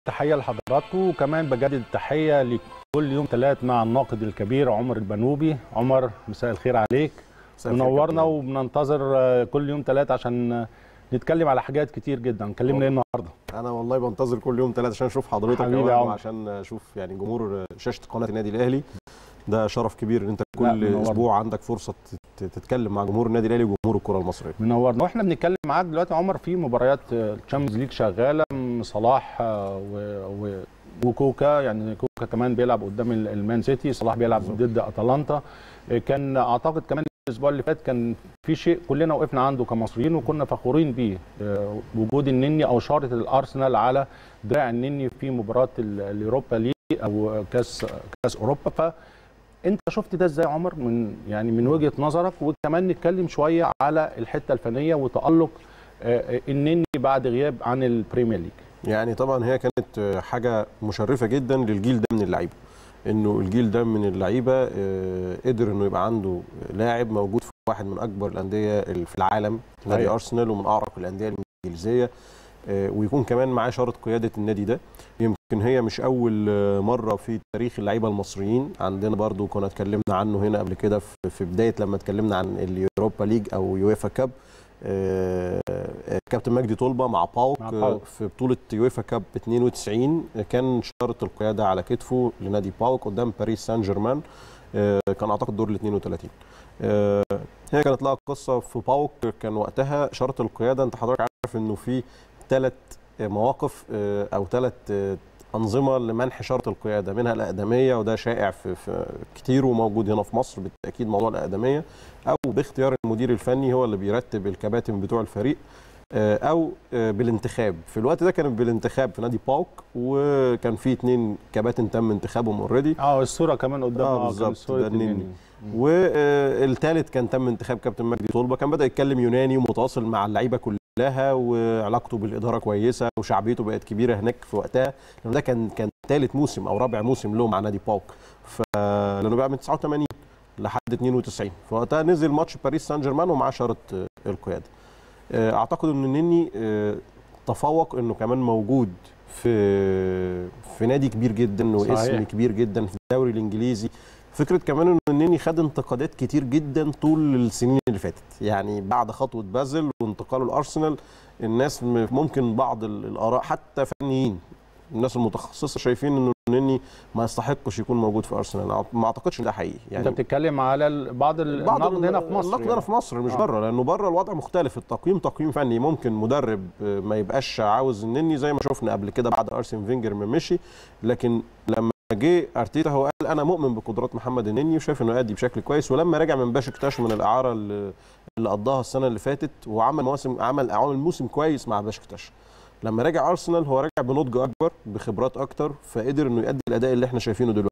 تحيه لحضراتكم وكمان بجدد التحيه لكل يوم ثلاث مع الناقد الكبير عمر البنوبي عمر مساء الخير عليك مساء الخير منورنا كابتن. وبننتظر آه، كل يوم ثلاث عشان آه، نتكلم على حاجات كتير جدا كلمنا ايه النهارده انا والله بنتظر كل يوم ثلاثة عشان اشوف حضرتك حبيبي يا يا عمر عمر. عشان اشوف يعني جمهور شاشه قناه النادي الاهلي ده شرف كبير ان انت لا، كل منورنا. اسبوع عندك فرصه تت- تتكلم مع جمهور النادي الاهلي وجمهور الكره المصريه منورنا واحنا بنتكلم معاك دلوقتي يا عمر في مباريات الشامبيونز ليج شغاله م- صلاح آه، و... و... وكوكا يعني كوكا كمان بيلعب قدام ال- المان سيتي صلاح بيلعب ضد اتلانتا آه، كان اعتقد كمان الاسبوع اللي فات كان في شيء كلنا وقفنا عنده كمصريين وكنا فخورين بيه آه، وجود النني او شاره الارسنال على دراع النني في مباراه ال- اليوروبا ليج او كاس كاس اوروبا ف انت شفت ده ازاي يا عمر من يعني من وجهه نظرك وكمان نتكلم شويه على الحته الفنيه وتالق آه، آه، النني بعد غياب عن البريمير ليج يعني طبعا هي كانت حاجه مشرفه جدا للجيل ده من اللعيبه انه الجيل ده من اللعيبه آه، قدر انه يبقى عنده لاعب موجود في واحد من اكبر الانديه اللي في العالم نادي أيوة. ارسنال ومن اعرق الانديه الانجليزيه آه، ويكون كمان معاه شاره قياده النادي ده يمكن هي مش اول آه، مره في تاريخ اللعيبه المصريين عندنا برضو كنا اتكلمنا عنه هنا قبل كده في- في بدايه لما اتكلمنا عن اليوروبا ليج او يويفا كاب آه، آه، كابتن مجدي طلبه مع باوك مع آه، باوك. في بطوله يويفا كاب 92 كان شاره القياده على كتفه لنادي باوك قدام باريس سان جيرمان آه، كان اعتقد دور ال 32 آه، هي كانت لها قصه في باوك كان وقتها شاره القياده انت حضرتك عارف انه في ثلاث مواقف آه، او ثلاث انظمه لمنح شاره القياده منها الاقدميه وده شائع في, في كتير وموجود هنا في مصر بالتاكيد موضوع الاقدميه او باختيار المدير الفني هو اللي بيرتب الكباتن بتوع الفريق آه، او آه، بالانتخاب في الوقت ده كان بالانتخاب في نادي باوك وكان في اتنين كباتن تم انتخابهم اوريدي اه الصوره كمان قدام آه، كان بالظبط، صورة ده النني. النني. والثالث كان تم انتخاب كابتن مجدي طلبه كان بدا يتكلم يوناني ومتواصل مع اللعيبه كلها وعلاقته بالاداره كويسه وشعبيته بقت كبيره هناك في وقتها لان ده كان كان ثالث موسم او رابع موسم له مع نادي باوك فلانه بقى من 89 لحد 92 فوقتها نزل ماتش باريس سان جيرمان ومعاه شاره آه، القياده آه، اعتقد ان النني آه، تفوق انه كمان موجود في في نادي كبير جدا واسم صحيح. كبير جدا في الدوري الانجليزي فكره كمان ان النني خد انتقادات كتير جدا طول السنين اللي فاتت يعني بعد خطوه بازل وانتقاله الارسنال الناس م- ممكن بعض ال- الاراء حتى فنيين الناس المتخصصه شايفين انه النني ما يستحقش يكون موجود في ارسنال ما اعتقدش ان ده حقيقي انت بتتكلم على ال- بعض ال- بعض النقد هنا في مصر النقد يعني. هنا في مصر مش آه. بره لانه بره الوضع مختلف التقييم تقييم فني ممكن مدرب آه، ما يبقاش عاوز النني زي ما شفنا قبل كده بعد ارسن فينجر ما مشي لكن لما جه ارتيتا هو قال انا مؤمن بقدرات محمد النني وشايف انه يأدي بشكل كويس ولما رجع من باشكتاش من الاعاره اللي اللي قضاها السنه اللي فاتت وعمل مواسم عمل عمل موسم كويس مع باشكتاش لما رجع ارسنال هو رجع بنضج اكبر بخبرات اكتر فقدر انه يؤدي الاداء اللي احنا شايفينه دلوقتي